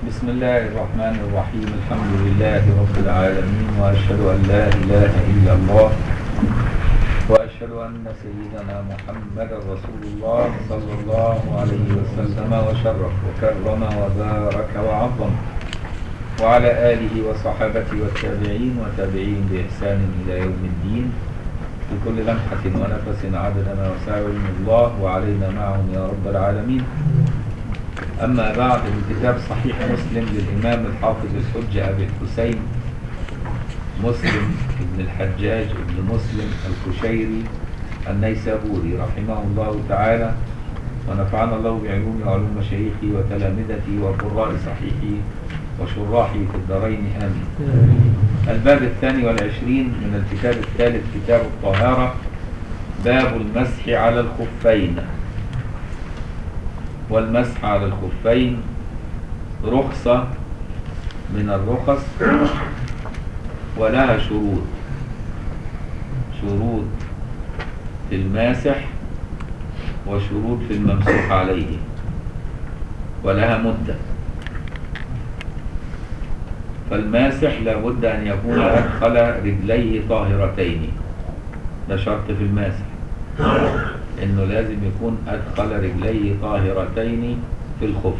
بسم الله الرحمن الرحيم الحمد لله رب العالمين وأشهد أن لا إله إلا الله وأشهد أن سيدنا محمد رسول الله صلى الله عليه وسلم وشرف وكرم وبارك وعظم وعلى آله وصحابته والتابعين وتابعين بإحسان إلى يوم الدين بكل لمحة ونفس عدد ما وسع علم الله وعلينا معهم يا رب العالمين أما بعد من كتاب صحيح مسلم للإمام الحافظ الحجة أبي الحسين مسلم ابن الحجاج ابن مسلم الكشيري النيسابوري رحمه الله تعالى ونفعنا الله بعلوم وعلوم مشايخي وتلامذتي وقراء صحيحي وشراحي في الدارين آمين الباب الثاني والعشرين من الكتاب الثالث كتاب الطهارة باب المسح على الخفين والمسح على الخفين رخصة من الرخص ولها شروط شروط في الماسح وشروط في الممسوح عليه ولها مدة فالماسح لابد أن يكون أدخل رجليه طاهرتين ده شرط في الماسح انه لازم يكون ادخل رجليه طاهرتين في الخف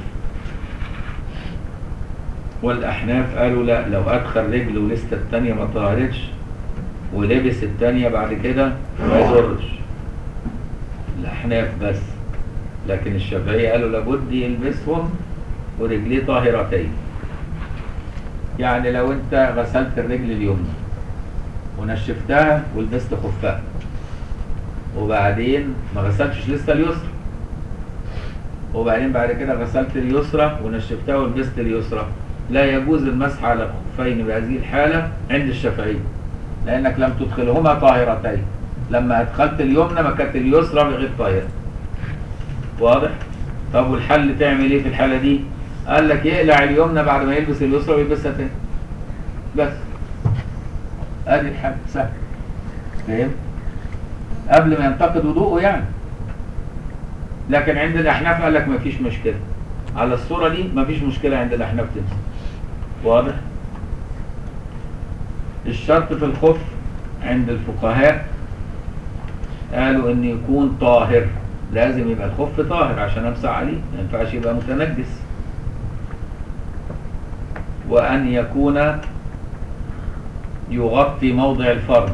والاحناف قالوا لا لو ادخل رجله ولسه التانية ما طهرتش ولبس التانية بعد كده ما يضرش الاحناف بس لكن الشافعية قالوا لابد يلبسهم ورجليه طاهرتين يعني لو انت غسلت الرجل اليمنى ونشفتها ولبست خفها وبعدين ما غسلتش لسه اليسرى وبعدين بعد كده غسلت اليسرى ونشفتها ولبست اليسرى لا يجوز المسح على الخفين بهذه الحالة عند الشافعية لأنك لم تدخلهما طاهرتين لما أدخلت اليمنى ما كانت اليسرى غير طاهرة واضح؟ طب والحل تعمل ايه في الحالة دي؟ قال لك يقلع اليمنى بعد ما يلبس اليسرى ويلبسها تاني بس ادي الحل سهل فهمت؟ قبل ما ينتقد وضوءه يعني لكن عند الاحناف قال لك مفيش مشكله على الصوره دي مفيش مشكله عند الاحناف تمسك واضح الشرط في الخف عند الفقهاء قالوا ان يكون طاهر لازم يبقى الخف طاهر عشان امسح عليه ما ينفعش يبقى متنجس وان يكون يغطي موضع الفرد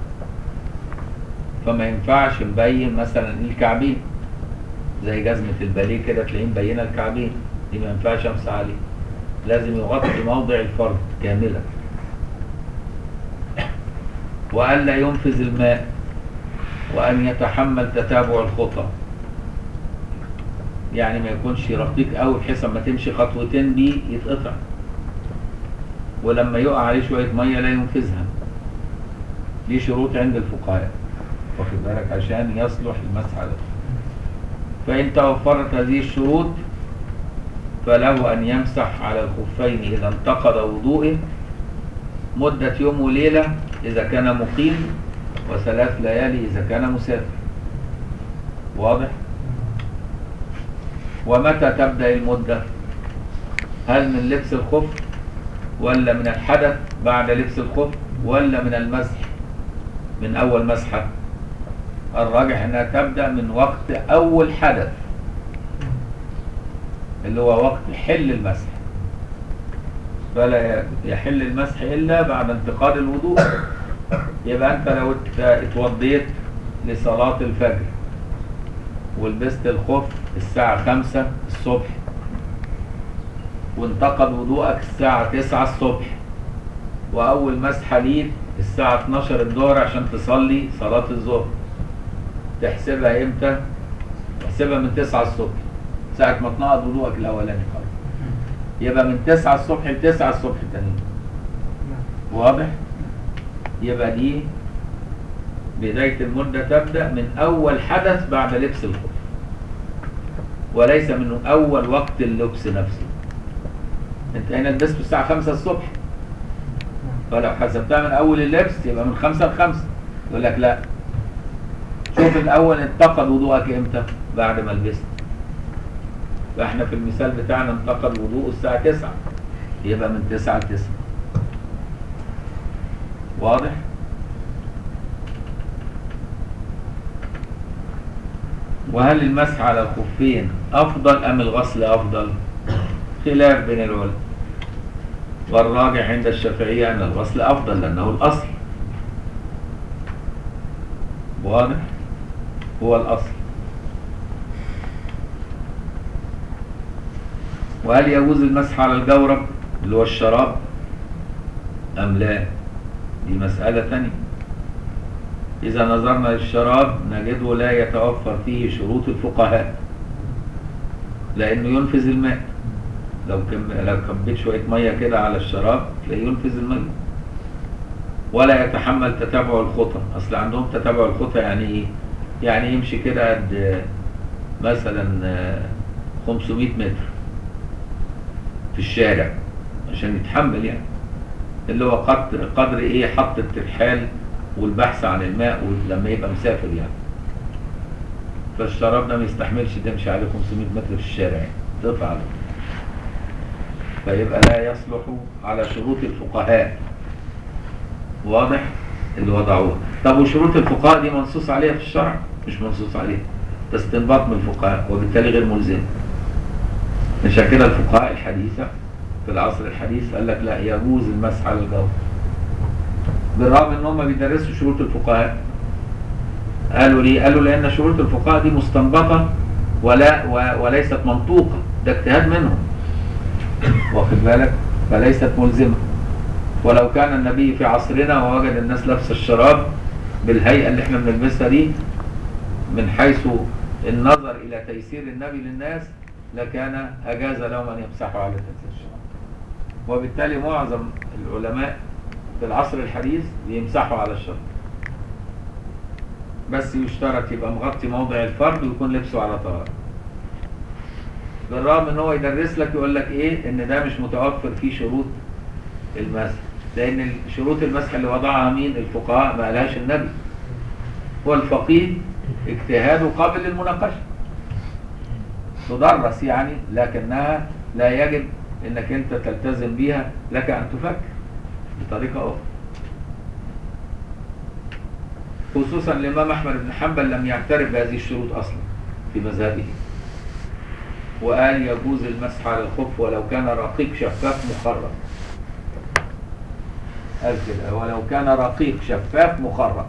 فما ينفعش مبين مثلا الكعبين زي جزمة الباليه كده تلاقيه مبينة الكعبين دي ما ينفعش امسح عليه لازم يغطي موضع الفرد كاملا وألا ينفذ الماء وأن يتحمل تتابع الخطى يعني ما يكونش رقيق قوي بحيث اما تمشي خطوتين بيه يتقطع ولما يقع عليه شوية مية لا ينفذها دي شروط عند الفقهاء واخد بالك عشان يصلح المسح على فإن توفرت هذه الشروط فله أن يمسح على الخفين إذا انتقض وضوءه مدة يوم وليلة إذا كان مقيم وثلاث ليالي إذا كان مسافر واضح؟ ومتى تبدأ المدة؟ هل من لبس الخف ولا من الحدث بعد لبس الخف ولا من المسح من أول مسحة؟ الراجح انها تبدا من وقت اول حدث اللي هو وقت حل المسح فلا يحل المسح الا بعد انتقاد الوضوء يبقى انت لو اتوضيت لصلاة الفجر ولبست الخف الساعة خمسة الصبح وانتقد وضوءك الساعة تسعة الصبح وأول مسحة ليك الساعة 12 الظهر عشان تصلي صلاة الظهر تحسبها امتى تحسبها من 9 الصبح ساعة ما تنقض وضوءك الاولاني خالص يبقى من 9 الصبح ل 9 الصبح التانيين واضح يبقى دي بداية المدة تبدأ من أول حدث بعد لبس الخف وليس من أول وقت اللبس نفسه أنت هنا لبسته الساعة 5 الصبح فلو حسبتها من أول اللبس يبقى من 5 ل 5 يقول لك لا شوف الاول انتقد وضوءك امتى بعد ما لبست فاحنا في المثال بتاعنا انتقل وضوء الساعة 9 يبقى من 9 ل 9 واضح؟ وهل المسح على الخفين أفضل أم الغسل أفضل؟ خلاف بين العلماء والراجح عند الشافعية أن الغسل أفضل لأنه الأصل واضح؟ هو الأصل وهل يجوز المسح على الجورب اللي هو الشراب أم لا دي مسألة تانية إذا نظرنا للشراب نجده لا يتوفر فيه شروط الفقهاء لأنه ينفذ الماء لو كم لو كبيت شوية مية كده على الشراب تلاقيه ينفذ المية ولا يتحمل تتابع الخطى أصل عندهم تتابع الخطى يعني إيه؟ يعني يمشي كده قد مثلا 500 متر في الشارع عشان يتحمل يعني اللي هو قدر قدر ايه حط الترحال والبحث عن الماء ولما يبقى مسافر يعني فالشراب ده ما يستحملش تمشي عليه 500 متر في الشارع يعني تقطع عليه فيبقى لا يصلح على شروط الفقهاء واضح اللي وضعوها طب وشروط الفقهاء دي منصوص عليها في الشرع مش منصوص عليها ده استنباط من الفقهاء وبالتالي غير ملزم عشان كده الفقهاء الحديثة في العصر الحديث قال لك لا يجوز المسح على الجو بالرغم ان هم بيدرسوا شروط الفقهاء قالوا ليه؟ قالوا لان شروط الفقهاء دي مستنبطة ولا و- وليست منطوقة ده اجتهاد منهم واخد بالك فليست ملزمة ولو كان النبي في عصرنا ووجد الناس لابسه الشراب بالهيئة اللي احنا بنلبسها دي من حيث النظر إلى تيسير النبي للناس لكان أجاز لهم أن يمسحوا على تلك الشراب وبالتالي معظم العلماء في العصر الحديث بيمسحوا على الشراب بس يشترط يبقى مغطي موضع الفرد ويكون لبسه على طهارة بالرغم ان هو يدرس لك يقول لك ايه ان ده مش متوفر فيه شروط المسح لان شروط المسح اللي وضعها مين الفقهاء ما قالهاش النبي والفقيه اجتهاده قابل للمناقشه تدرس يعني لكنها لا يجب انك انت تلتزم بيها لك ان تفكر بطريقه اخرى خصوصا الامام احمد بن حنبل لم يعترف بهذه الشروط اصلا في مذهبه وقال يجوز المسح على الخف ولو كان رقيق شفاف مخرق قال كده ولو كان رقيق شفاف مخرق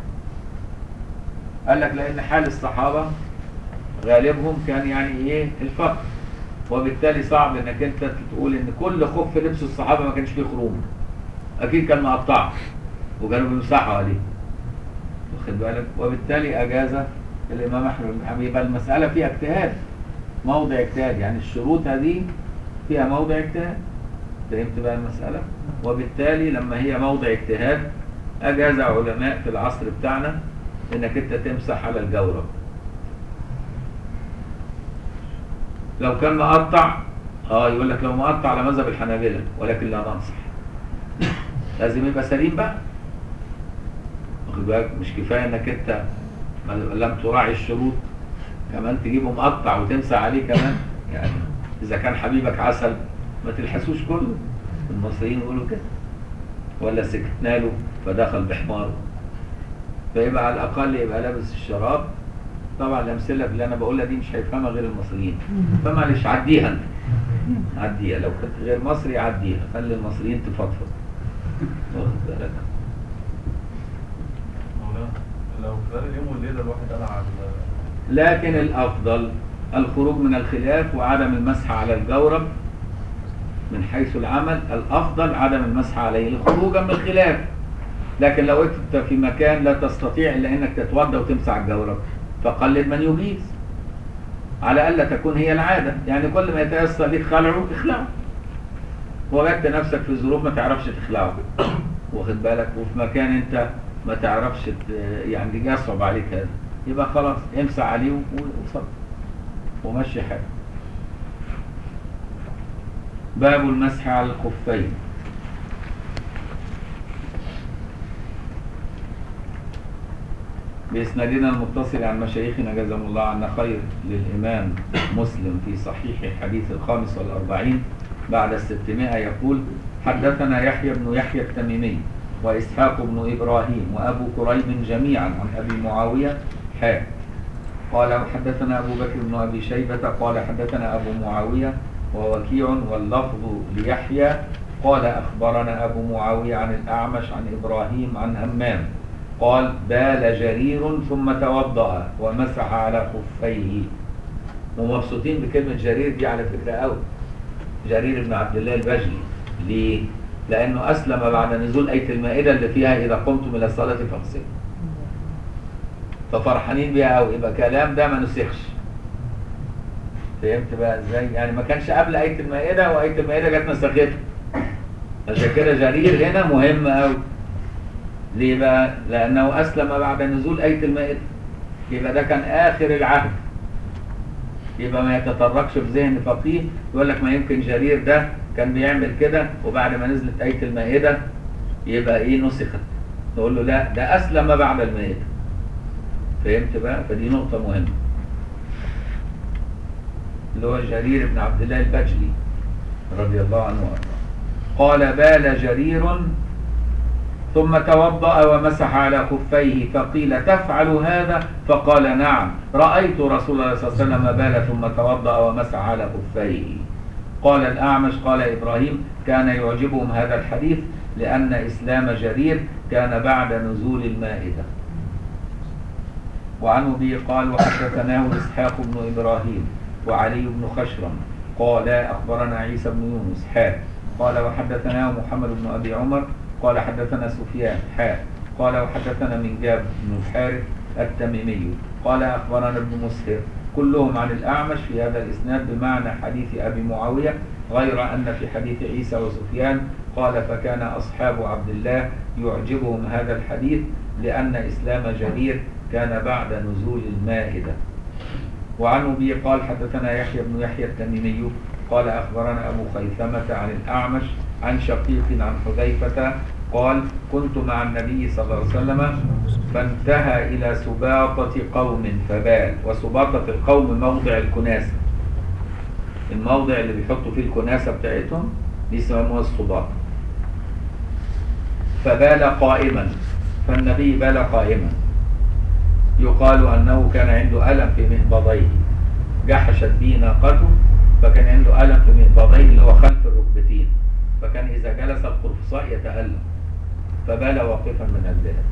قال لك لان حال الصحابه غالبهم كان يعني ايه الفقر وبالتالي صعب انك انت تقول ان كل خف لبس الصحابه ما كانش فيه خروم اكيد كان مقطع وكانوا بيمسحوا عليه واخد بالك وبالتالي اجاز الامام احمد بن حنبل يبقى المساله فيها اجتهاد موضع اجتهاد يعني الشروط هذه فيها موضع اجتهاد فهمت بقى المساله وبالتالي لما هي موضع اجتهاد اجاز علماء في العصر بتاعنا انك انت تمسح على الجورب لو كان مقطع اه يقول لك لو مقطع على مذهب الحنابلة ولكن لا ننصح لازم يبقى سليم بقى واخد بالك مش كفايه انك انت ما- لم تراعي الشروط كمان تجيبه مقطع وتمسح عليه كمان يعني اذا كان حبيبك عسل ما تلحسوش كله المصريين يقولوا كده ولا سكتنا له فدخل بحماره فيبقى على الاقل يبقى لابس الشراب طبعا الامثله اللي انا بقولها دي مش هيفهمها غير المصريين فمعلش عديها انت عديها لو كنت غير مصري عديها خلي المصريين تفضفض واخد بالك مولانا لو خلال اليوم والليله الواحد قلع على لكن الافضل الخروج من الخلاف وعدم المسح على الجورب من حيث العمل الافضل عدم المسح عليه خروجا من الخلاف لكن لو انت في مكان لا تستطيع الا انك تتوضا وتمسح على الجورب فقلد من يجيز على الا تكون هي العاده يعني كل ما يتيسر ليك خلعه اخلعه وجدت نفسك في ظروف ما تعرفش تخلعه واخد بالك وفي مكان انت ما تعرفش ت- يعني يصعب عليك هذا يبقى خلاص امسح عليه و- وصل ومشي حالك باب المسح على الخفين بإسنادنا المتصل عن مشايخنا جزاهم الله عنا خير للإمام مسلم في صحيح الحديث الخامس والأربعين بعد الستمائة يقول حدثنا يحيى بن يحيى التميمي وإسحاق بن إبراهيم وأبو كريب جميعا عن أبي معاوية حاء قال حدثنا أبو بكر بن أبي شيبة قال حدثنا أبو معاوية ووكيع واللفظ ليحيى قال أخبرنا أبو معاوية عن الأعمش عن إبراهيم عن همام قال بال جرير ثم توضأ ومسح على خفيه ومبسوطين بكلمة جرير دي على فكرة قوي جرير بن عبد الله البجلي ليه؟ لأنه أسلم بعد نزول آية المائدة اللي فيها إذا قمتم إلى الصلاة فاغسلوا ففرحانين بيها قوي يبقى كلام ده ما نسخش فهمت بقى ازاي؟ يعني ما كانش قبل آية المائدة وآية المائدة جت نسختها عشان كده جرير هنا مهم قوي ليه بقى؟ لأنه أسلم بعد نزول آية المائدة يبقى ده كان آخر العهد يبقى ما يتطرقش في ذهن فقيه يقول لك ما يمكن جرير ده كان بيعمل كده وبعد ما نزلت آية المائدة يبقى إيه نسخت نقول له لا ده أسلم بعد المائدة فهمت بقى؟ فدي نقطة مهمة اللي هو جرير بن عبد الله البجلي رضي الله عنه وارضاه قال بال جرير ثم توضأ ومسح على خفيه فقيل تفعل هذا فقال نعم رأيت رسول الله صلى الله عليه وسلم بال ثم توضأ ومسح على خفيه قال الأعمش قال إبراهيم كان يعجبهم هذا الحديث لأن إسلام جرير كان بعد نزول المائدة وعن أبي قال وحدثناه إسحاق بن إبراهيم وعلي بن خشرم قال أخبرنا عيسى بن يونس حاء قال وحدثناه محمد بن أبي عمر قال حدثنا سفيان حاء قال وحدثنا من جاب بن الحارث التميمي قال أخبرنا ابن مسهر كلهم عن الأعمش في هذا الإسناد بمعنى حديث أبي معاوية غير أن في حديث عيسى وسفيان قال فكان أصحاب عبد الله يعجبهم هذا الحديث لأن إسلام جرير كان بعد نزول المائدة وعن أبي قال حدثنا يحيى بن يحيى التميمي قال أخبرنا أبو خيثمة عن الأعمش عن شقيق عن حذيفة قال كنت مع النبي صلى الله عليه وسلم فانتهى إلى سباطة قوم فبال وسباطة القوم موضع الكناسة الموضع اللي بيحطوا فيه الكناسة بتاعتهم دي يسموها السباطة فبال قائما فالنبي بال قائما يقال أنه كان عنده ألم في مهبضيه جحشت به ناقته فكان عنده ألم في مهبضيه اللي هو خلف الركبتين فكان إذا جلس القرفصاء يتألم فبال واقفا من الذهب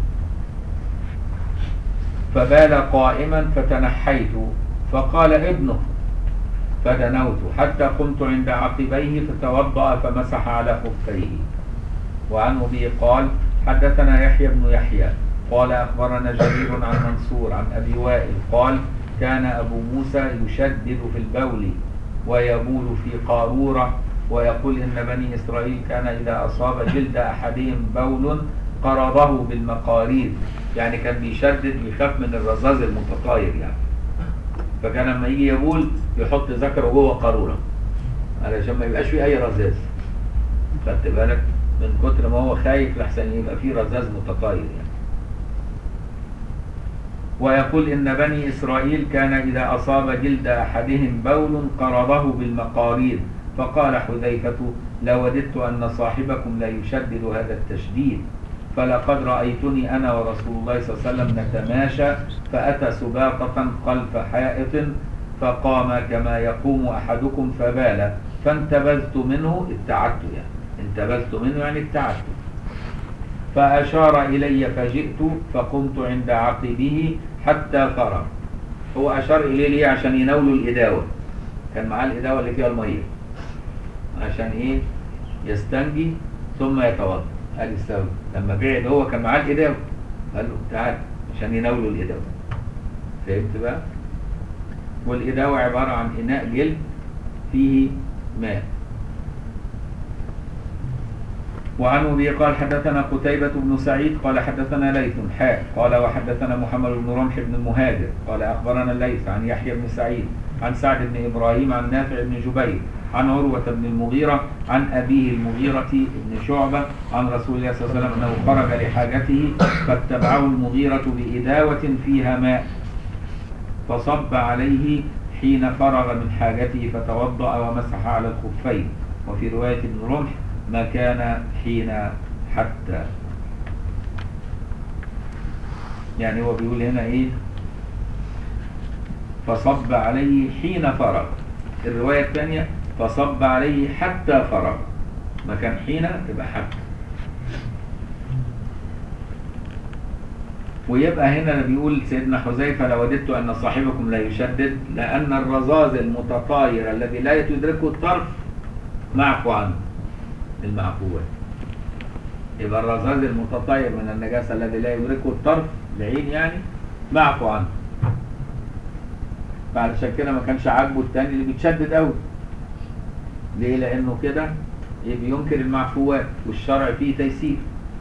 فبال قائما فتنحيت فقال ابنه فدنوت حتى قمت عند عقبيه فتوضأ فمسح على خفيه وعن أبي قال حدثنا يحيى بن يحيى قال أخبرنا جرير عن منصور عن أبي وائل قال كان أبو موسى يشدد في البول ويبول في قارورة ويقول إن بني إسرائيل كان إذا أصاب جلد أحدهم بول قرضه بالمقارير يعني كان بيشدد ويخاف من الرذاذ المتطاير يعني فكان لما يجي يبول يحط ذكره جوه قارورة علشان ما يبقاش فيه أي رذاذ خدت بالك من كتر ما هو خايف لحسن يبقى فيه رذاذ متطاير يعني ويقول إن بني إسرائيل كان إذا أصاب جلد أحدهم بول قرضه بالمقارير فقال حذيفة لوددت أن صاحبكم لا يشدد هذا التشديد فلقد رأيتني أنا ورسول الله صلى الله عليه وسلم نتماشى فأتى سباقة خلف حائط فقام كما يقوم أحدكم فبال فانتبذت منه ابتعدت يعني انتبذت منه يعني ابتعدت فأشار إلي فجئت فقمت عند عقبه حتى فرغ هو أشار إليه ليه عشان يناولوا الإداوة كان معاه الإداوة اللي فيها المية عشان إيه يستنجي ثم يتوضا قال السبب لما بعد هو كان معاه الإداوة قال له تعال عشان يناولوا الإداوة فهمت بقى والإداوة عبارة عن إناء جلد فيه ماء وعن أبي قال حدثنا قتيبة بن سعيد قال حدثنا ليث حاء قال وحدثنا محمد بن رمح بن المهاجر قال أخبرنا الليث عن يحيى بن سعيد عن سعد بن إبراهيم عن نافع بن جبير عن عروة بن المغيرة عن أبيه المغيرة بن شعبة عن رسول الله صلى الله عليه وسلم أنه خرج لحاجته فاتبعه المغيرة بإداوة فيها ماء فصب عليه حين فرغ من حاجته فتوضأ ومسح على الخفين وفي رواية ابن رمح ما كان حين حتى يعني هو بيقول هنا ايه فصب عليه حين فرغ الرواية الثانية فصب عليه حتى فرغ ما كان حين تبقى حتى ويبقى هنا بيقول سيدنا حذيفة لوددت أن صاحبكم لا يشدد لأن الرذاذ المتطاير الذي لا يدركه الطرف معفو عنه المعفوات يبقى الرذاذ المتطاير من النجاسة الذي لا يدركه الطرف العين يعني معفو عنه فعلشان كده ما كانش عاجبه التاني اللي بيتشدد قوي ليه لانه كده إيه بينكر المعفوات والشرع فيه تيسير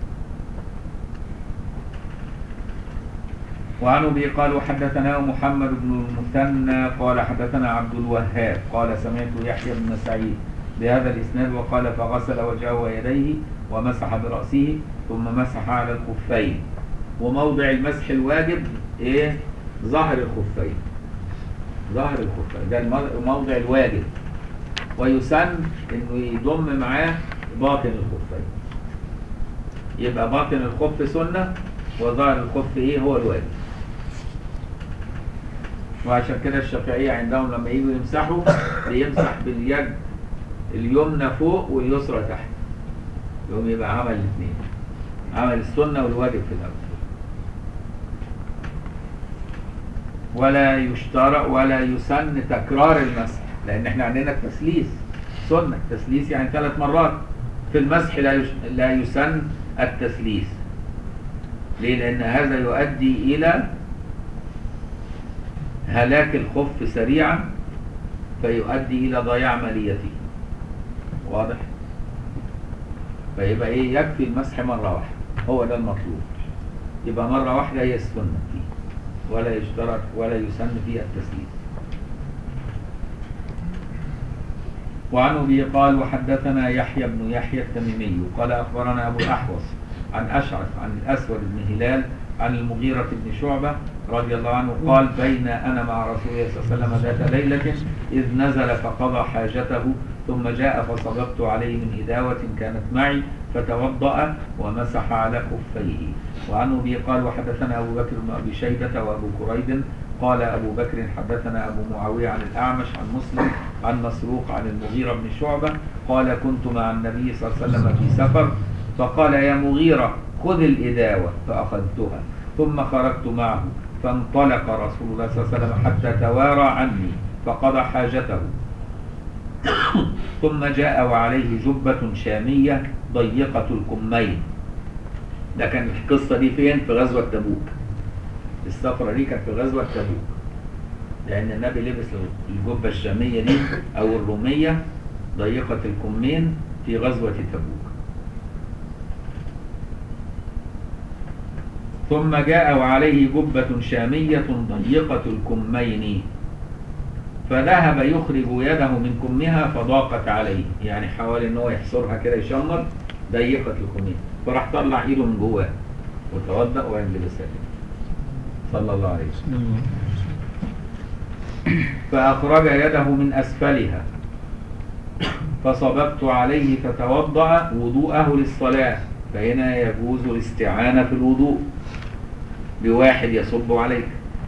وعن ابي قال وحدثنا محمد بن المثنى قال حدثنا عبد الوهاب قال سمعت يحيى بن سعيد بهذا الاسناد وقال فغسل وجهه ويديه ومسح براسه ثم مسح على الخفين وموضع المسح الواجب ايه ظهر الخفين ظهر الخفين ده الموضع الواجب ويسن انه يضم معاه باطن الخفين يبقى باطن الخف سنه وظهر الخف ايه هو الواجب وعشان كده الشافعية عندهم لما يجوا يمسحوا بيمسح باليد اليمنى فوق واليسرى تحت يقوم يبقى عمل الاثنين عمل السنة والواجب في الأول ولا يشترط ولا يسن تكرار المسح لأن احنا عندنا التسليس سنة التسليس يعني ثلاث مرات في المسح لا يش... لا يسن التسليس ليه؟ لأن هذا يؤدي إلى هلاك الخف سريعا فيؤدي إلى ضياع ماليته واضح؟ فيبقى إيه يكفي المسح مرة واحدة هو ده المطلوب يبقى مرة واحدة هي السنة فيه ولا يشترط ولا يسن فيها التسليس وعن ابي قال وحدثنا يحيى بن يحيى التميمي قال اخبرنا ابو الاحوص عن اشعث عن الاسود بن هلال عن المغيرة بن شعبة رضي الله عنه قال بين أنا مع رسول الله صلى الله عليه وسلم ذات ليلة إذ نزل فقضى حاجته ثم جاء فصببت عليه من إداوة كانت معي فتوضأ ومسح على خفيه وعن أبي قال وحدثنا أبو بكر بن أبي شيبة وأبو كريب قال أبو بكر حدثنا أبو معاوية عن الأعمش عن مسلم عن مسروق عن المغيرة بن شعبة قال كنت مع النبي صلى الله عليه وسلم في سفر فقال يا مغيرة خذ الإداوة فأخذتها ثم خرجت معه فانطلق رسول الله صلى الله عليه وسلم حتى توارى عني فقضى حاجته ثم جاء وعليه جبة شامية ضيقة الكمين ده كان القصة دي فين في غزوة تبوك السفرة دي كانت في غزوة تبوك لأن النبي لبس الجبة الشامية دي أو الرومية ضيقة الكمين في غزوة تبوك ثم جاء وعليه جبة شامية ضيقة الكمين فذهب يخرج يده من كمها فضاقت عليه يعني حاول ان هو يحصرها كده يشمر ضيقة الكمين فراح طلع ايده من جواه وتوضأ ويلبسها صلى الله عليه وسلم فأخرج يده من أسفلها فصببت عليه فتوضأ وضوءه للصلاة فهنا يجوز الاستعانة في الوضوء بواحد يصب عليك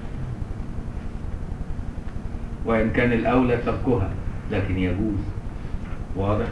وإن كان الأولى تركها لكن يجوز واضح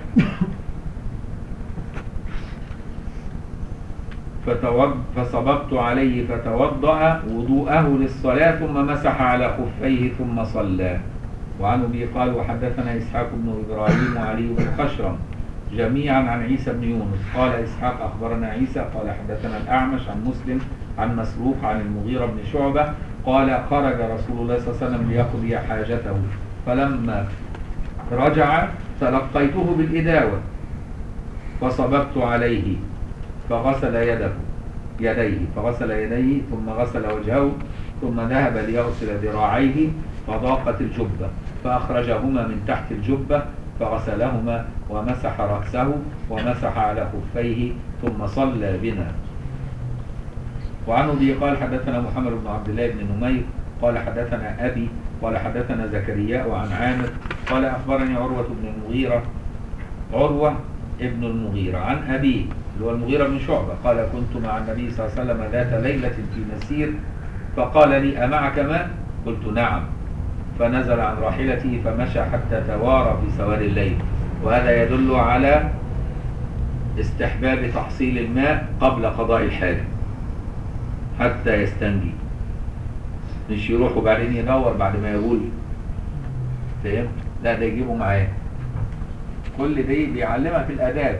فتوض فصببت عليه فتوضأ وضوءه للصلاة ثم مسح على خفيه ثم صلى وعن ابي قال وحدثنا اسحاق بن ابراهيم وعلي بن خشرم جميعا عن عيسى بن يونس قال اسحاق اخبرنا عيسى قال حدثنا الاعمش عن مسلم عن مسروق عن المغيرة بن شعبة قال خرج رسول الله صلى الله عليه وسلم ليقضي حاجته فلما رجع تلقيته بالإداوة فصببت عليه فغسل يده يديه فغسل يديه ثم غسل وجهه ثم ذهب ليغسل ذراعيه فضاقت الجبة فأخرجهما من تحت الجبة فغسلهما ومسح رأسه ومسح على خفيه ثم صلى بنا وعن ابي قال حدثنا محمد بن عبد الله بن نمير قال حدثنا ابي قال حدثنا زكريا وعن عامر قال اخبرني عروه بن المغيره عروه ابن المغيره عن ابيه اللي هو المغيره بن شعبه قال كنت مع النبي صلى الله عليه وسلم ذات ليله في مسير فقال لي امعك ماء قلت نعم فنزل عن راحلته فمشى حتى توارى في سواد الليل وهذا يدل على استحباب تحصيل الماء قبل قضاء الحاجه حتى يستنجي مش يروح وبعدين يدور بعد ما يقول فاهم لا ده يجيبه معاه كل دي بيعلمك الاداب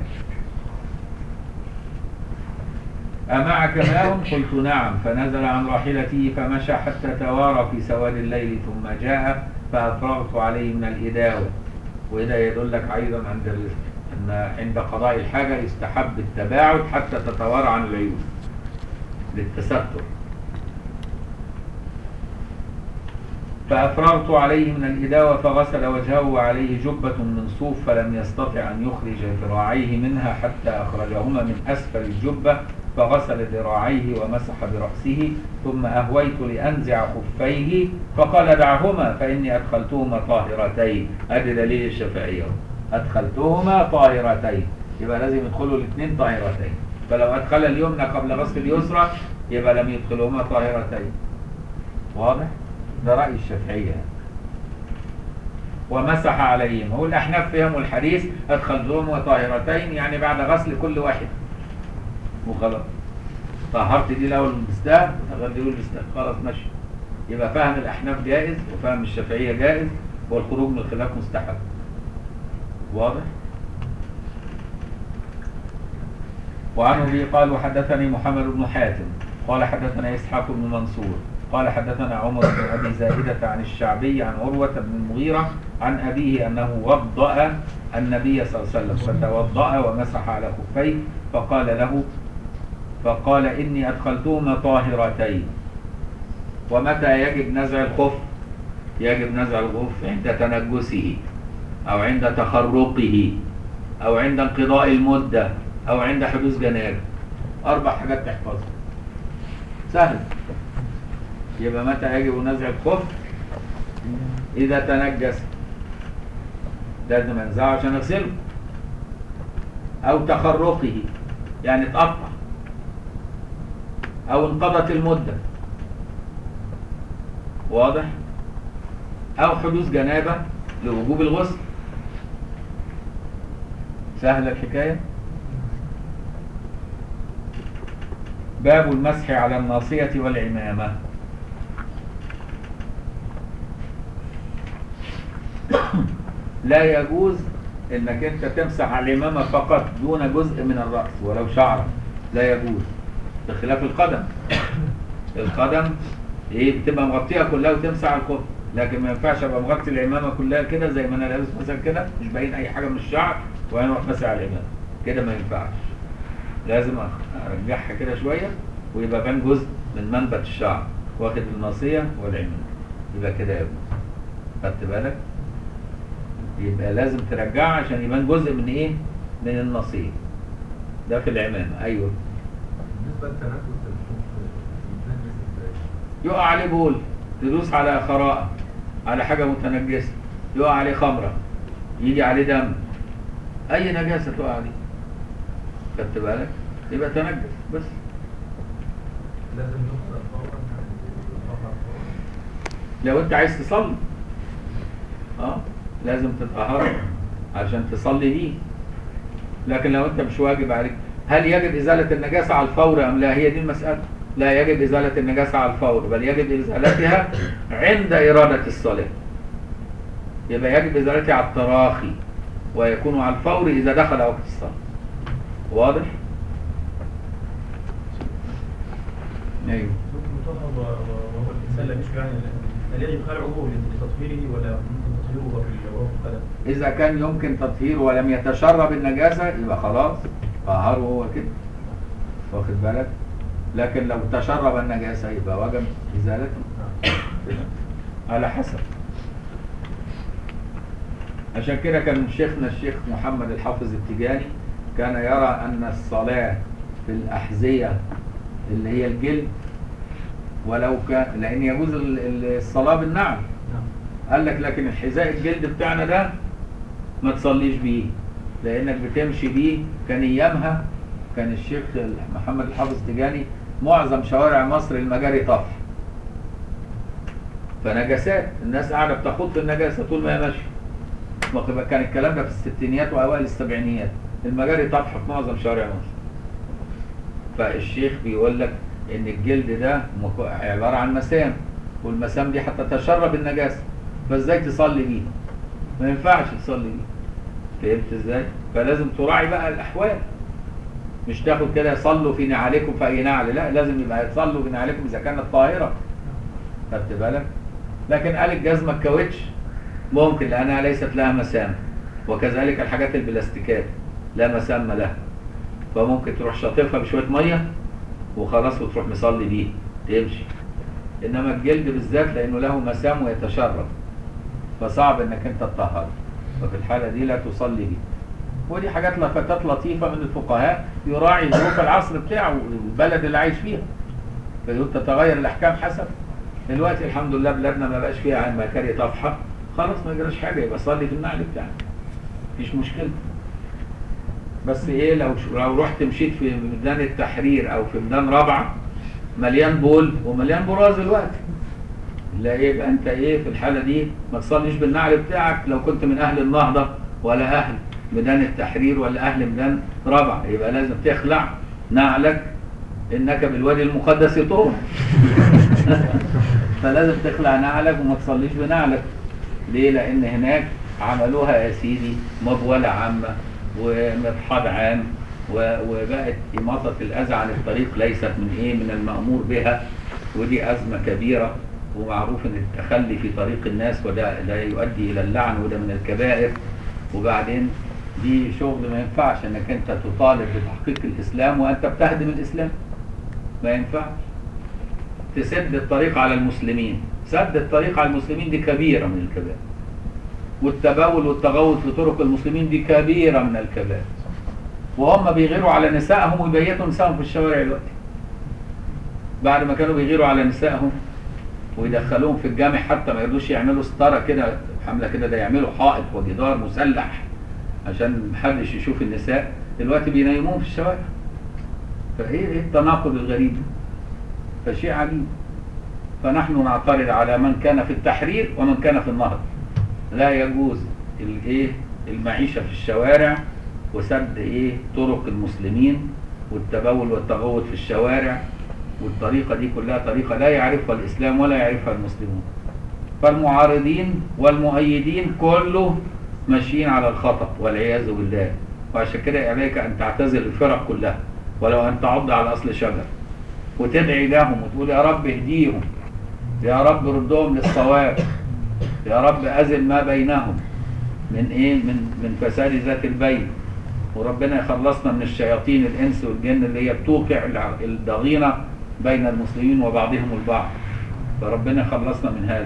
أمعك ماء قلت نعم فنزل عن راحلته فمشى حتى توارى في سواد الليل ثم جاء فأفرغت عليه من الإداوة وده يدلك أيضا عند ال- أن عند قضاء الحاجة يستحب التباعد حتى تتوارى عن العيون للتستر فأفرغت عليه من الإداوة فغسل وجهه وعليه جبة من صوف فلم يستطع أن يخرج ذراعيه منها حتى أخرجهما من أسفل الجبة فغسل ذراعيه ومسح برأسه ثم أهويت لأنزع خفيه فقال دعهما فإني أدخلتهما طاهرتين أدي دليل الشافعية أدخلتهما طاهرتين يبقى لازم يدخلوا الاثنين طاهرتين فلو أدخل اليمنى قبل غسل اليسرى يبقى لم يدخلهما طاهرتين واضح؟ ده رأي الشافعية ومسح عليهم هو الأحناف فهموا الحديث أدخلتهما طاهرتين يعني بعد غسل كل واحد وخلاص طهرت دي الاول المستاه وتغير دي المستاه خلاص ماشي يبقى فهم الاحناف جائز وفهم الشافعيه جائز والخروج من الخلاف مستحب واضح وعن ابي قال وحدثني محمد بن حاتم قال حدثنا اسحاق بن منصور قال حدثنا عمر بن ابي زائده عن الشعبي عن عروه بن المغيره عن ابيه انه وضأ النبي صلى الله عليه وسلم فتوضأ ومسح على خفيه فقال له فقال إني أدخلتهما طاهرتين ومتى يجب نزع الخف يجب نزع الخف عند تنجسه أو عند تخرقه أو عند انقضاء المدة أو عند حدوث جنابه أربع حاجات تحفظها سهل يبقى متى يجب نزع الخف إذا تنجس لازم انزعه عشان اغسله أو تخرقه يعني اتقطع او انقضت المدة واضح او حدوث جنابة لوجوب الغسل سهلة الحكاية باب المسح على الناصية والعمامة لا يجوز انك انت تمسح على العمامة فقط دون جزء من الرأس ولو شعرة لا يجوز بخلاف القدم القدم ايه بتبقى مغطيها كلها وتمسح على الكف لكن ما ينفعش ابقى مغطي العمامه كلها كده زي ما انا لابس مثلا كده مش باين اي حاجه من الشعر وانا اروح ماسح على العمامه كده ما ينفعش لازم ارجعها كده شويه ويبقى بان جزء من منبت الشعر واخد الناصيه والعمامه يبقى كده يجوز خدت بالك يبقى لازم ترجعها عشان يبان جزء من ايه من الناصيه ده في العمامه ايوه بالنسبه للتنفس الشوف يتنجس ازاي؟ يقع عليه بول تدوس على خراءة على حاجة متنجسة يقع عليه خمرة يجي عليه دم أي نجاسة تقع عليه خدت بالك يبقى تنجس بس لازم يغسل فورا يعني يطهر فورا لو أنت عايز تصلي اه لازم تتطهر عشان تصلي بيه لكن لو أنت مش واجب عليك هل يجب إزالة النجاسة على الفور أم لا هي دي المسألة لا يجب إزالة النجاسة على الفور بل يجب إزالتها عند إرادة الصلاة يبقى يجب إزالتها على التراخي ويكون على الفور إذا دخل وقت الصلاة واضح؟ أيوه ممكن يطهر و- و- وهو الانسان لا يشبه يعني هل يجب خلعه لتطهيره ولا ممكن تطهيره وهو في وهو في القدم؟ إذا كان يمكن تطهيره ولم يتشرب النجاسة يبقى خلاص طهره هو كده واخد بالك لكن لو تشرب النجاسة يبقى وجب إزالته على حسب عشان كده كان شيخنا الشيخ محمد الحافظ التجاني كان يرى أن الصلاة في الأحذية اللي هي الجلد ولو كان لأن يجوز ال- ال- الصلاة بالنعل نعم قال لك لكن الحذاء الجلد بتاعنا ده ما تصليش بيه لانك بتمشي بيه كان ايامها كان الشيخ محمد الحافظ تجاني معظم شوارع مصر المجاري طفح فنجاسات الناس قاعده بتخوض في النجاسه طول ما هي ماشيه واخد بالك؟ كان الكلام ده في الستينيات واوائل السبعينيات المجاري طفح في معظم شوارع مصر فالشيخ بيقول لك ان الجلد ده مك- عباره عن مسام والمسام دي حتى تشرب النجاسه فازاي تصلي بيه ما ينفعش تصلي بيه فهمت ازاي فلازم تراعي بقى الاحوال مش تاخد كده صلوا في نعالكم في اي نعل لا لازم يبقى تصلوا في نعالكم اذا كانت طاهره خدت بالك لكن قال الجزمه الكاوتش ممكن لانها ليست لها مسام وكذلك الحاجات البلاستيكات لا مسام لها فممكن تروح شاطفها بشويه ميه وخلاص وتروح مصلي بيه تمشي انما الجلد بالذات لانه له مسام ويتشرب فصعب انك انت تطهره ففي الحاله دي لا تصلي بيه ودي حاجات لفتات لطيفه من الفقهاء يراعي ظروف العصر بتاعه والبلد اللي عايش فيها فيقول تتغير الاحكام حسب دلوقتي الحمد لله بلادنا ما بقاش فيها مكاري طفحه خلاص ما يجراش حاجه يبقى صلي في النعل بتاعك مفيش مشكله بس ايه لو لو رحت مشيت في ميدان التحرير او في ميدان رابعه مليان بول ومليان براز دلوقتي لا ايه يبقى انت ايه في الحاله دي ما تصليش بالنعل بتاعك لو كنت من اهل النهضه ولا اهل ميدان التحرير ولا اهل ميدان رابعه يبقى لازم تخلع نعلك انك بالوادي المقدس طور فلازم تخلع نعلك وما تصليش بنعلك ليه لان هناك عملوها يا سيدي مبوله عامه ومرحاض عام و- وبقت إماطة الأذى عن الطريق ليست من إيه من المأمور بها ودي أزمة كبيرة ومعروف إن التخلي في طريق الناس وده ده يؤدي إلى اللعن وده من الكبائر وبعدين دي شغل ما ينفعش إنك أنت تطالب بتحقيق الإسلام وأنت بتهدم الإسلام ما ينفعش تسد الطريق على المسلمين سد الطريق على المسلمين دي كبيرة من الكبائر والتبول والتغوط في طرق المسلمين دي كبيرة من الكبائر وهم بيغيروا على نسائهم ويبيتوا نسائهم في الشوارع دلوقتي بعد ما كانوا بيغيروا على نسائهم ويدخلوهم في الجامع حتى ما يرضوش يعملوا ستاره كده حمله كده ده يعملوا حائط وجدار مسلح عشان محدش يشوف النساء دلوقتي بينيموهم في الشوارع فايه ايه التناقض الغريب ده؟ فشيء عجيب فنحن نعترض على من كان في التحرير ومن كان في النهضه لا يجوز الايه المعيشه في الشوارع وسد ايه طرق المسلمين والتبول والتغوط في الشوارع والطريقه دي كلها طريقه لا يعرفها الاسلام ولا يعرفها المسلمون فالمعارضين والمؤيدين كله ماشيين على الخطا والعياذ بالله وعشان كده عليك ان تعتزل الفرق كلها ولو ان تعض على اصل شجر وتدعي لهم وتقول يا رب اهديهم يا رب ردهم للصواب يا رب أزل ما بينهم من إيه من من فساد ذات البين وربنا يخلصنا من الشياطين الإنس والجن اللي هي بتوقع الع- الضغينة بين المسلمين وبعضهم البعض فربنا يخلصنا من هذا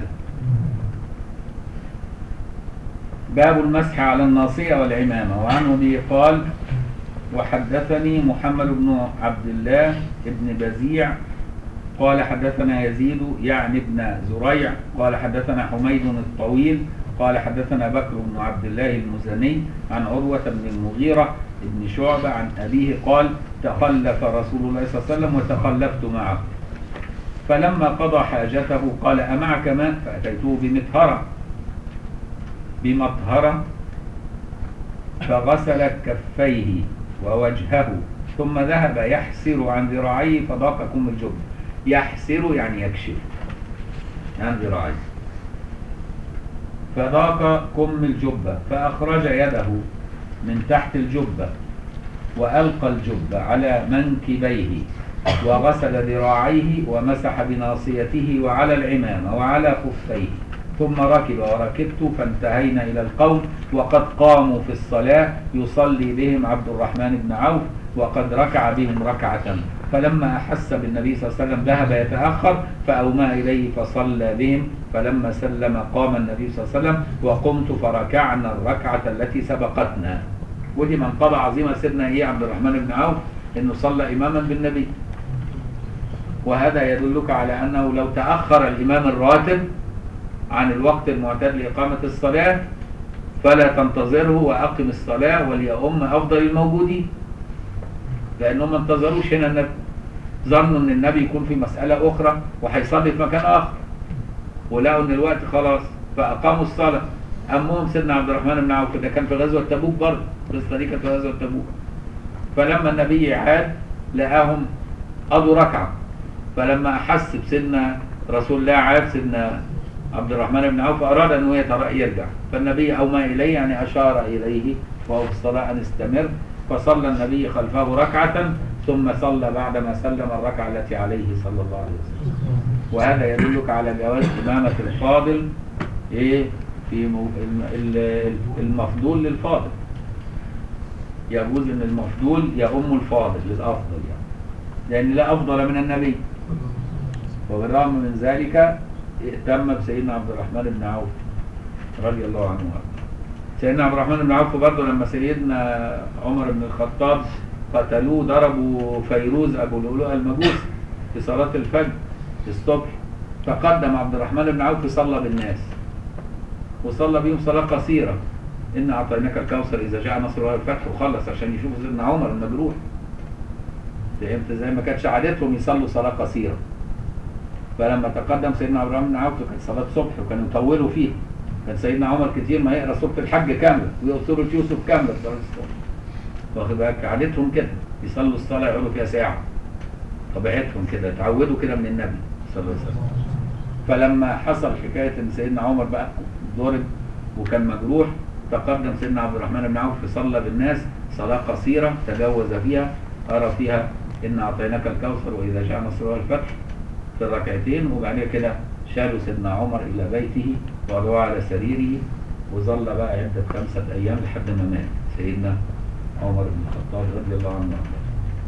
باب المسح على الناصية والعمامة وعنه به قال وحدثني محمد بن عبد الله بن بزيع قال حدثنا يزيد يعني ابن زريع قال حدثنا حميد الطويل قال حدثنا بكر بن عبد الله المزني عن عروة بن المغيرة بن شعبة عن أبيه قال تخلف رسول الله صلى الله عليه وسلم وتخلفت معه فلما قضى حاجته قال أمعك ماء فأتيته بمطهرة بمطهرة فغسل كفيه ووجهه ثم ذهب يحسر عن ذراعيه فضاق كم الجب يحسر يعني يكشف عن ذراعيه فضاق كم الجبة فأخرج يده من تحت الجبة وألقى الجبة على منكبيه وغسل ذراعيه ومسح بناصيته وعلى العمامة وعلى خفيه ثم ركب وركبت فانتهينا إلى القوم وقد قاموا في الصلاة يصلي بهم عبد الرحمن بن عوف وقد ركع بهم ركعة فلما أحس بالنبي صلى الله عليه وسلم ذهب يتأخر فأومى إليه فصلى بهم فلما سلم قام النبي صلى الله عليه وسلم وقمت فركعنا الركعة التي سبقتنا ودي منقبة عظيمة سيدنا إيه عبد الرحمن بن عوف إنه صلى إماما بالنبي وهذا يدلك على أنه لو تأخر الإمام الراتب عن الوقت المعتاد لإقامة الصلاة فلا تنتظره وأقم الصلاة وليؤم أفضل الموجودين لأنهم ما انتظروش هنا النبي ظنوا أن النبي يكون في مسألة أخرى وهيصلي في مكان آخر ولقوا أن الوقت خلاص فأقاموا الصلاة أمهم سيدنا عبد الرحمن بن عوف ده كان في غزوة تبوك برضه القصة دي كانت في غزوة تبوك فلما النبي عاد لقاهم قضوا ركعة فلما أحس بسيدنا رسول الله عاد سيدنا عبد الرحمن بن عوف أراد أنه يتر- يرجع فالنبي أومى إليه يعني أشار إليه وهو في الصلاة أن استمر فصلى النبي خلفه ركعة ثم صلى بعدما سلم الركعة التي عليه صلى الله عليه وسلم وهذا يدلك على جواز إمامة الفاضل إيه في مو- الم- ال- المفضول للفاضل يجوز ان المفضول يؤم الفاضل للافضل يعني لان لا افضل من النبي وبالرغم من ذلك اهتم بسيدنا عبد الرحمن بن عوف رضي الله عنه وارضاه سيدنا عبد الرحمن بن عوف برضه لما سيدنا عمر بن الخطاب قتلوه ضربوا فيروز ابو لؤلؤه المجوسي في صلاه الفجر الصبح فقدم عبد الرحمن بن عوف صلى بالناس وصلى بيهم صلاه قصيره إن أعطيناك الكوثر إذا جاء نصر الله الفتح وخلص عشان يشوفوا سيدنا عمر المجروح فهمت زي ما كانتش عادتهم يصلوا صلاة قصيرة فلما تقدم سيدنا عبد الرحمن بن عوف كانت صلاة صبح وكانوا يطولوا فيها كان سيدنا عمر كتير ما يقرا سورة الحج كاملة ويقرا يوسف كاملة في صلاة الصبح واخد بالك عادتهم كده يصلوا الصلاة يقعدوا فيها ساعة طبيعتهم كده اتعودوا كده من النبي صلى الله عليه وسلم فلما حصل حكاية ان سيدنا عمر بقى ضرب وكان مجروح تقدم سيدنا عبد الرحمن بن عوف فصلى بالناس صلاة قصيرة تجاوز فيها أرى فيها إن أعطيناك الكوثر وإذا جاء نصر الله الفتح في الركعتين وبعد كده شالوا سيدنا عمر إلى بيته وضعوه على سريره وظل بقى عدة خمسة أيام لحد ما مات سيدنا عمر بن الخطاب رضي الله عنه وارضاه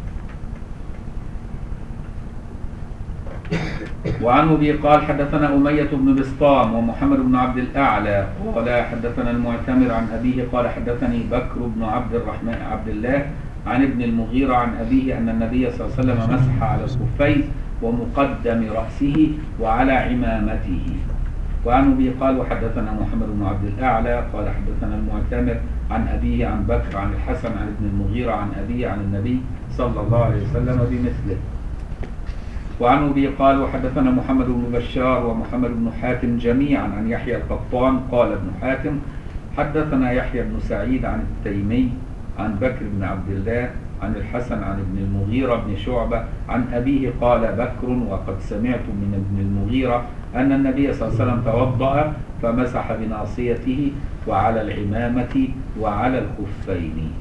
وعن ابي قال حدثنا اميه بن بسطام ومحمد بن عبد الاعلى قال حدثنا المعتمر عن ابيه قال حدثني بكر بن عبد الرحمن عبد الله عن ابن المغيرة عن أبيه أن النبي صلى الله عليه وسلم مسح على الخفين ومقدم رأسه وعلى عمامته وعن أبي قال وحدثنا محمد بن عبد الأعلى قال حدثنا المعتمر عن أبيه عن بكر عن الحسن عن ابن المغيرة عن أبيه عن النبي صلى الله عليه وسلم بمثله وعن أبي قال وحدثنا محمد بن بشار ومحمد بن حاتم جميعا عن يحيى القطان قال ابن حاتم حدثنا يحيى بن سعيد عن التيمي عن بكر بن عبد الله عن الحسن عن ابن المغيرة بن شعبة عن أبيه قال بكر وقد سمعت من ابن المغيرة أن النبي صلى الله عليه وسلم توضأ فمسح بناصيته وعلى العمامة وعلى الخفين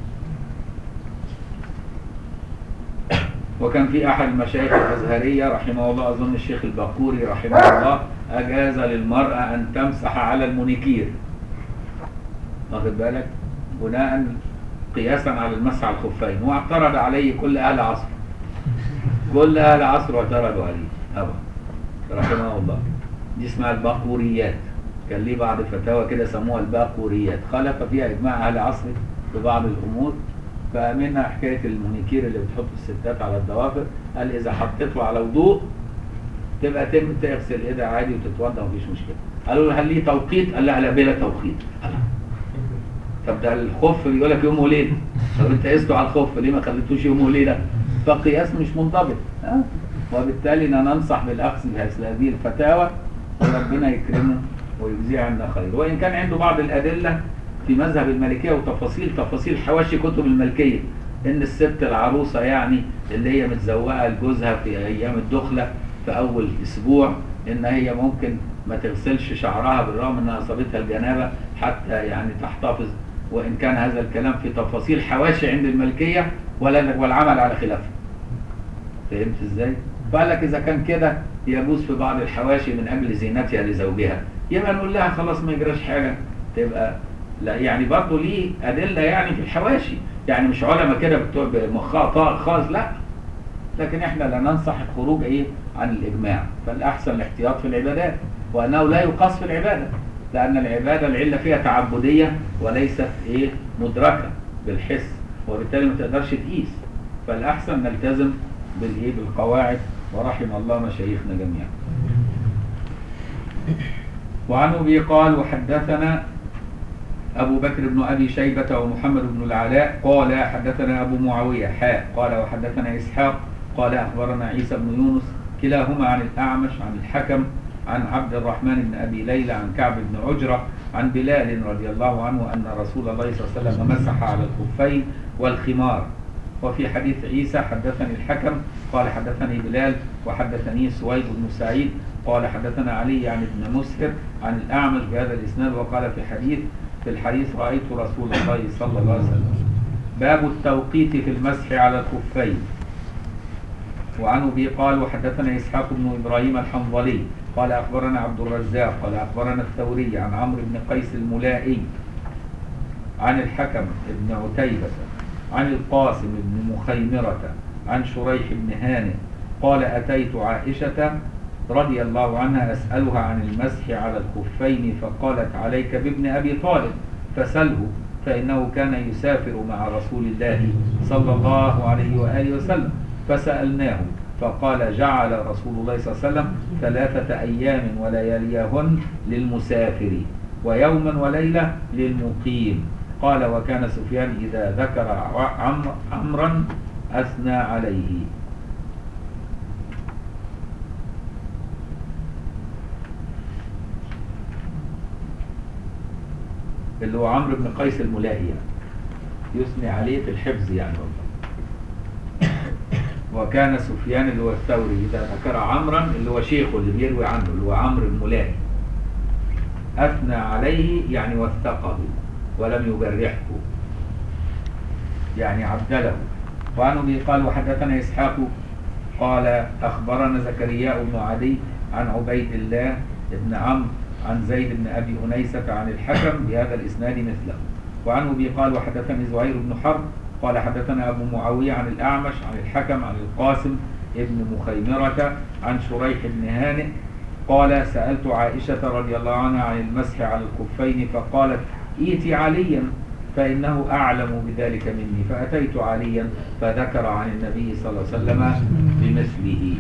وكان في أحد المشايخ الأزهرية رحمه الله أظن الشيخ الباقوري رحمه الله أجاز للمرأة أن تمسح على المونيكير واخد بالك بناء قياسا على المسح على الخفين واعترض عليه كل أهل عصر كل أهل عصر اعترضوا عليه طبعا رحمه الله دي اسمها الباقوريات كان ليه بعض الفتاوى كده سموها الباقوريات خالف فيها إجماع أهل عصر في بعض الأمور فمنها حكاية المونيكير اللي بتحط الستات على الضوافر قال إذا حطيته على وضوء تبقى تم تغسل ايدها عادي وتتوضا مفيش مشكله قالوا له هل ليه توقيت؟ قال لا لا بلا توقيت قال طب ده الخف بيقول لك يوم وليله طب انت قسته على الخف ليه ما خليتوش يوم وليله؟ فقياس مش منضبط ها؟ وبالتالي إننا ننصح بالاخذ بهذه هذه الفتاوى وربنا يكرمه ويجزيه عنا خير وان كان عنده بعض الادله في مذهب المالكيه وتفاصيل تفاصيل حواشي كتب المالكيه ان الست العروسه يعني اللي هي متزوقه لجوزها في ايام الدخله في اول اسبوع ان هي ممكن ما تغسلش شعرها بالرغم انها اصابتها الجنابه حتى يعني تحتفظ وان كان هذا الكلام في تفاصيل حواشي عند الملكيه ولا والعمل على خلافه. فهمت ازاي؟ فقال لك اذا كان كده يجوز في بعض الحواشي من اجل زينتها لزوجها يبقى نقول لها خلاص ما يجراش حاجه تبقى لا يعني برضه ليه ادله يعني في الحواشي يعني مش علماء كده بتوع مخها طاق خالص لا لكن احنا لا ننصح الخروج ايه عن الاجماع فالاحسن الاحتياط في العبادات وانه لا يقاس في العباده لان العباده العله فيها تعبديه وليست ايه مدركه بالحس وبالتالي ما تقدرش تقيس فالاحسن نلتزم بالايه بالقواعد ورحم الله مشايخنا جميعا وعن ابي قال وحدثنا أبو بكر بن أبي شيبة ومحمد بن العلاء قال حدثنا أبو معاوية حاء قال وحدثنا إسحاق قال أخبرنا عيسى بن يونس كلاهما عن الأعمش عن الحكم عن عبد الرحمن بن أبي ليلى عن كعب بن عجرة عن بلال رضي الله عنه أن رسول الله صلى الله عليه وسلم مسح على الخفين والخمار وفي حديث عيسى حدثني الحكم قال حدثني بلال وحدثني سويد بن سعيد قال حدثنا علي يعني ابن مسهر عن الأعمش بهذا الإسناد وقال في حديث في الحديث رأيت رسول الله صلى الله عليه وسلم باب التوقيت في المسح على الخفين وعن ابي قال وحدثنا اسحاق بن ابراهيم الحنظلي قال اخبرنا عبد الرزاق قال اخبرنا الثوري عن عمرو بن قيس الملائي عن الحكم بن عتيبة عن القاسم بن مخيمرة عن شريح بن هانئ قال أتيت عائشة رضي الله عنها أسألها عن المسح على الخفين فقالت عليك بابن أبي طالب فسله فإنه كان يسافر مع رسول الله صلى الله عليه وآله وسلم فسألناه فقال جعل رسول الله صلى الله عليه وسلم ثلاثة أيام ولياليهن للمسافر ويوما وليلة للمقيم قال وكان سفيان إذا ذكر عمر عمرا أثنى عليه اللي هو عمرو بن قيس الملائي يعني. يثني عليه في الحفظ يعني والله وكان سفيان اللي هو الثوري إذا ذكر عمرا اللي هو شيخه اللي بيروي عنه اللي هو عمرو الملائي أثنى عليه يعني وثقه ولم يجرحه يعني عدله وعن ابي قال وحدثنا اسحاق قال اخبرنا زكريا بن عدي عن عبيد الله بن عمرو عن زيد بن ابي انيسه عن الحكم بهذا الاسناد مثله وعن ابي قال وحدثني زهير بن حرب قال حدثنا ابو معاويه عن الاعمش عن الحكم عن القاسم ابن مخيمره عن شريح بن هانئ قال سألت عائشة رضي الله عنها عن المسح على الكفين فقالت ائتي عليا فإنه أعلم بذلك مني فأتيت عليا فذكر عن النبي صلى الله عليه وسلم بمثله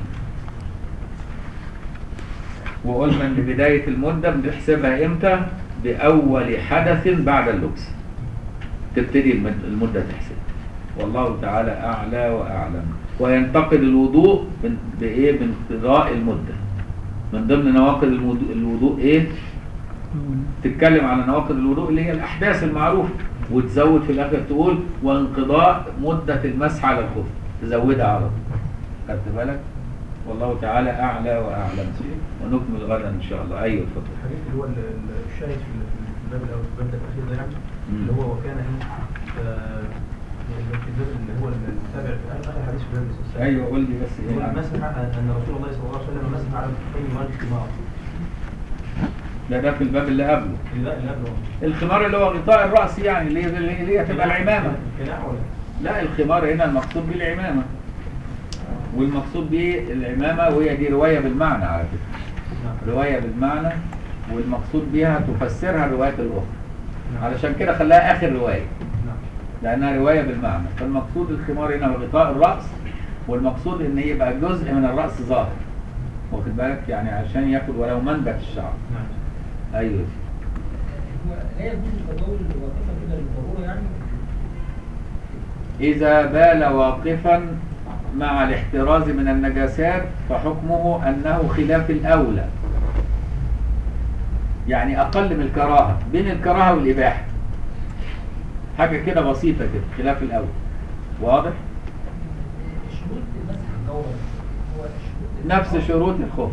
وقلنا ان بداية المدة بنحسبها امتى بأول حدث بعد اللبس تبتدي المد- المدة تحسب والله تعالى أعلى وأعلم وينتقد الوضوء بن- بإيه بانقضاء المدة من ضمن نواقض الموضوع- الوضوء إيه تتكلم على نواقض الوضوء اللي هي الأحداث المعروفة وتزود في الآخر تقول وانقضاء مدة المسح على الخف تزودها على طول خدت بالك والله تعالى أعلى وأعلم ونكمل غدا إن شاء الله أيوة اتفضل الحديث اللي هو ال- ال- الشاهد في ال- في الباب الاول في الباب الاخير ده يعني مم. اللي هو وكان ايه آه، اللي في الباب اللي هو المتابع في اخر حديث في الباب السادس. أيوة قول لي بس هو إيه مسح ان رسول الله صلى الله عليه وسلم مسح على الكفين والخمار ده ده في الباب اللي قبله اللي اللي قبله الخمار اللي هو غطاء الرأس يعني اللي هي اللي هي تبقى العمامة القناع ولا لا الخمار هنا المقصود به العمامة والمقصود به العمامة وهي دي رواية بالمعنى على فكرة نعم رواية بالمعنى والمقصود بها تفسرها الروايات الأخرى نعم. علشان كده خلاها آخر رواية نعم لأنها رواية بالمعنى فالمقصود الخمار هنا هو غطاء الرأس والمقصود إن يبقى جزء من الرأس ظاهر واخد بالك يعني عشان ياخد ولو منبت الشعر نعم أيوه هو لا يجوز التطاول واقفا الا للضروره يعني إذا بال واقفا مع الاحتراز من النجاسات فحكمه أنه خلاف الأولى يعني أقل من الكراهة بين الكراهة والإباحة حاجة كده بسيطة كده خلاف الأولى واضح؟ شروط المسح الدورة هو الشروط نفس شروط الخف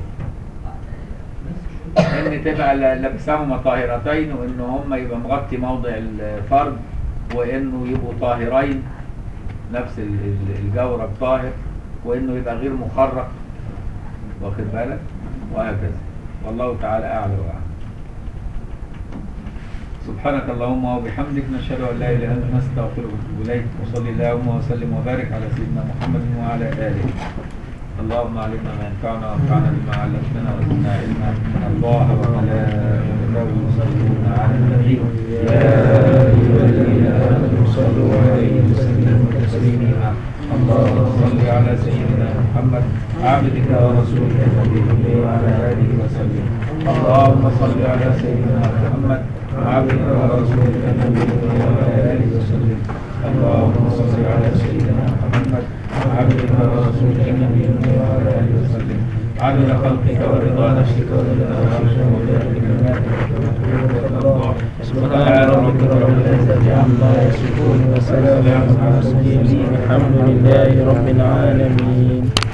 نفس الشروط ان تبقى ل- لابسهما طاهرتين وان هم يبقى مغطي موضع الفرد وانه يبقوا طاهرين نفس ال- ال- الجورب طاهر وانه يبقى غير مخرق واخد بالك وهكذا والله تعالى اعلى واعلم سبحانك اللهم وبحمدك نشهد ان لا اله الا انت نستغفرك ونتوب اليك وصلي اللهم وسلم وبارك على سيدنا محمد وعلى اله اللهم علمنا ما ينفعنا وانفعنا بما علمتنا وزدنا علما ان الله وملائكته يصلون على النبي يا ايها الذين امنوا صلوا عليه وسلموا تسليما اللهم صل على سيدنا محمد عبدك ورسولك النبي وعلى اله وسلم اللهم صل على سيدنا محمد عبدك ورسولك النبي وعلى اله وسلم اللهم صل على سيدنا محمد عبدك ورسولك النبي وعلى اله وسلم عدد خلقك ورضا نفسك ورضا عرشك ومداد كلماتك سبحان ربك رب العزة عما يصفون وسلام على المرسلين الحمد لله رب العالمين